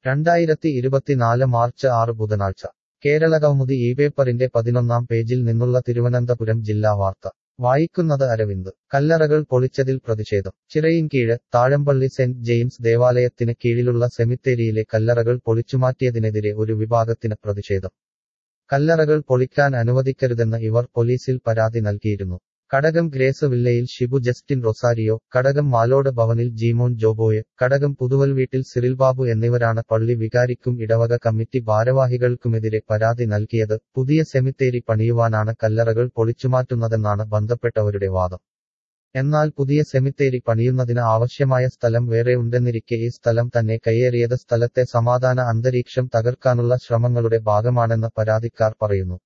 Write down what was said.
രണ്ടായിരത്തി ഇരുപത്തിനാല് മാർച്ച് ആറ് ബുധനാഴ്ച കേരളകൗമുദി ഈ പേപ്പറിന്റെ പതിനൊന്നാം പേജിൽ നിന്നുള്ള തിരുവനന്തപുരം ജില്ലാ വാർത്ത വായിക്കുന്നത് അരവിന്ദ് കല്ലറകൾ പൊളിച്ചതിൽ പ്രതിഷേധം ചിറയിൻകീഴ് താഴമ്പള്ളി സെന്റ് ജെയിംസ് ദേവാലയത്തിന് കീഴിലുള്ള സെമിത്തേരിയിലെ കല്ലറകൾ പൊളിച്ചുമാറ്റിയതിനെതിരെ ഒരു വിഭാഗത്തിന് പ്രതിഷേധം കല്ലറകൾ പൊളിക്കാൻ അനുവദിക്കരുതെന്ന് ഇവർ പോലീസിൽ പരാതി നൽകിയിരുന്നു കടകം ഗ്രേസ് വില്ലയിൽ ഷിബു ജസ്റ്റിൻ റൊസാരിയോ കടകം മാലോട് ഭവനിൽ ജീമോൻ ജോബോയ് കടകം പുതുവൽ വീട്ടിൽ സിറിൽ ബാബു എന്നിവരാണ് പള്ളി വികാരിക്കും ഇടവക കമ്മിറ്റി ഭാരവാഹികൾക്കുമെതിരെ പരാതി നൽകിയത് പുതിയ സെമിത്തേരി പണിയുവാനാണ് കല്ലറകൾ പൊളിച്ചുമാറ്റുന്നതെന്നാണ് ബന്ധപ്പെട്ടവരുടെ വാദം എന്നാൽ പുതിയ സെമിത്തേരി പണിയുന്നതിന് ആവശ്യമായ സ്ഥലം വേറെ ഉണ്ടെന്നിരിക്കെ ഈ സ്ഥലം തന്നെ കയ്യേറിയത് സ്ഥലത്തെ സമാധാന അന്തരീക്ഷം തകർക്കാനുള്ള ശ്രമങ്ങളുടെ ഭാഗമാണെന്ന് പരാതിക്കാർ പറയുന്നു